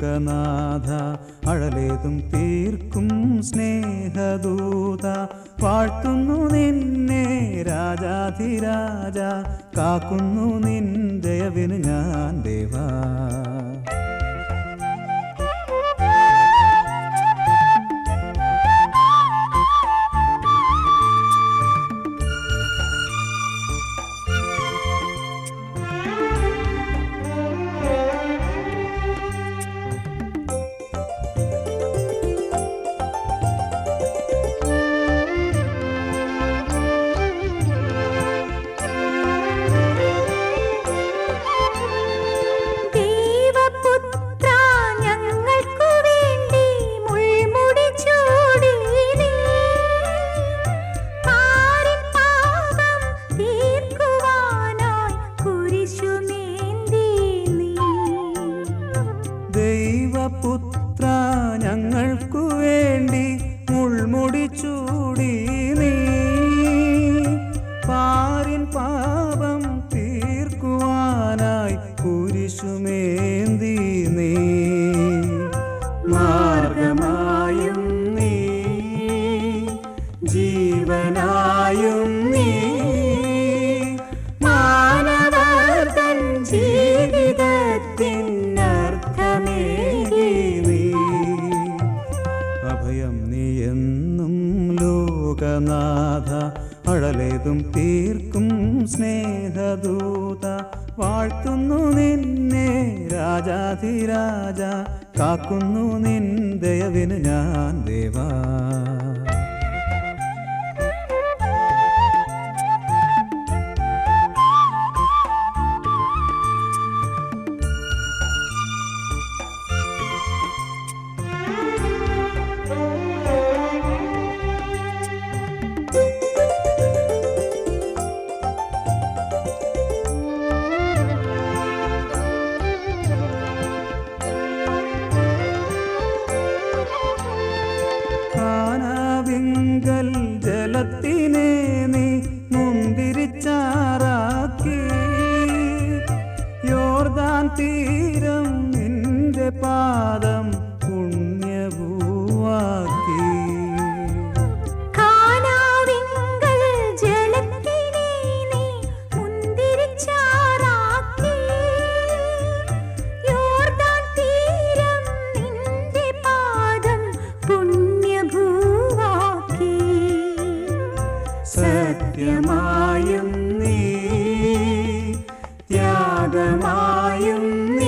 ലോകനാഥ അഴലേതും തീർക്കും സ്നേഹദൂത വാഴ്ത്തുന്നു നിന്നെ രാജാധിരാജ കാക്കുന്നു നിൻ ദയവിന് ഞാൻ ദേവാ ദൈവപുത്ര ഞങ്ങൾക്കു വേണ്ടി മുൾമുടി ചൂടി നീ. പാരിൻ പാപം തീർക്കുവാനായി കുരിശുമേന്തി നീ. ദൈവപുത്ര ഞങ്ങൾക്കു വേണ്ടി മുൾമുടി ചൂടി നീ പാരിൻ പാപം തീർക്കുവാനായി കുരിശുമേന്തി നീ മാർഗമായും നീ ജീവനായും നീ മാനവർതൻ ജീവിതത്തിനർത്ഥമേകി നീ അഭയം നീ എന്നും ലോകനാഥ അഴലേതും തീർക്കും സ്നേഹദൂത വാഴ്ത്തുന്നു നിന്നെ രാജാധിരാജ കാക്കുന്നു നിൻ ദയവിന് ഞാൻ ദേവാ കാനാവിങ്കൽ ജലത്തിനെ നീ മുന്തിരിച്ചാറാക്കി യോർദാൻ തീരം നിന്റെ പാദം പുണ്യഭൂവാക്കി കാനാവിങ്കൽ ജലത്തിനെ നീ മുന്തിരിച്ചാറാക്കി. യോർദാൻ തീരം നിന്റെ പാദം പുണ്യഭൂവാക്കി. സത്യമായും നീ ത്യാഗമായും നീ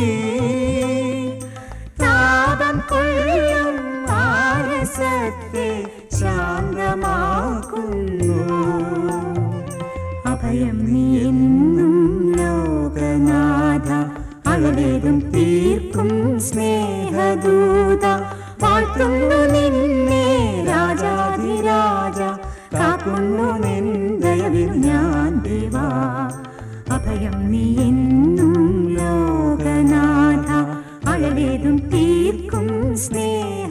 താപം കൊള്ളും മാനസത്തെ ശാന്തമാക്കുന്നു അഭയം നീ എന്നും ലോകനാഥ അഴലേതും തീർക്കും സ്നേഹദൂത വാഴ്ത്തുന്നു നിന്നെ രാജാധിരാജ കാക്കുന്നു നിൻ ദയവിൽ ഞാൻ ദേവാ അഭയം നീ എന്നും ലോകനാഥ അഴലേതും തീർക്കും സ്നേഹ